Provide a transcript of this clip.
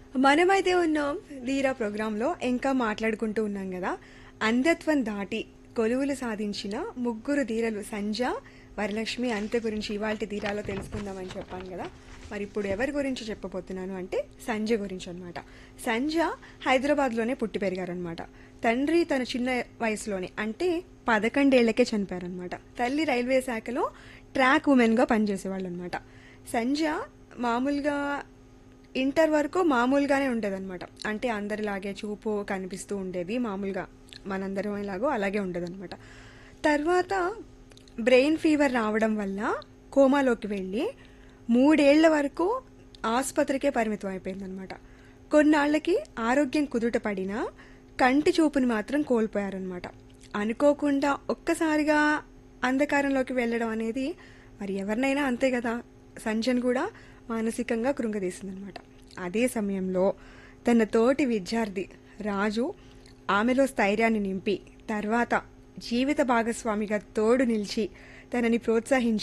మనమైతే ఉన్నాం ధీరా ప్రోగ్రాంలో ఇంకా మాట్లాడుకుంటూ ఉన్నాం కదా అంధత్వం దాటి కొలువులు సాధించిన ముగ్గురు ధీరలు సంజ వరలక్ష్మి అంత్య గురించి ఇవాళ ధీరాలో తెలుసుకుందామని చెప్పాను కదా మరి ఇప్పుడు ఎవరి గురించి చెప్పబోతున్నాను అంటే సంజ గురించి అనమాట సంజ హైదరాబాద్లోనే పుట్టి పెరిగారనమాట తండ్రి తన చిన్న వయసులోనే అంటే పదకొండేళ్లకే చనిపోయారనమాట తల్లి రైల్వే శాఖలో ట్రాక్ ఉమెన్గా పనిచేసేవాళ్ళు అనమాట సంజ మామూలుగా ఇంటర్ వరకు మామూలుగానే ఉండేదన్నమాట అంటే అందరిలాగే చూపు కనిపిస్తూ ఉండేది మామూలుగా మనందరం ఎలాగో అలాగే ఉండేదన్నమాట తర్వాత బ్రెయిన్ ఫీవర్ రావడం వల్ల కోమాలోకి వెళ్ళి మూడేళ్ల వరకు ఆసుపత్రికే పరిమితం అయిపోయిందనమాట కొన్నాళ్ళకి ఆరోగ్యం కుదుట పడినా కంటి చూపుని మాత్రం కోల్పోయారనమాట అనుకోకుండా ఒక్కసారిగా అంధకారంలోకి వెళ్ళడం అనేది మరి ఎవరినైనా అంతే కదా సంజన్ కూడా మానసికంగా కృంగదీసిందనమాట అదే సమయంలో తన తోటి విద్యార్థి రాజు ఆమెలో స్థైర్యాన్ని నింపి తర్వాత జీవిత భాగస్వామిగా తోడు నిలిచి తనని ప్రోత్సహించి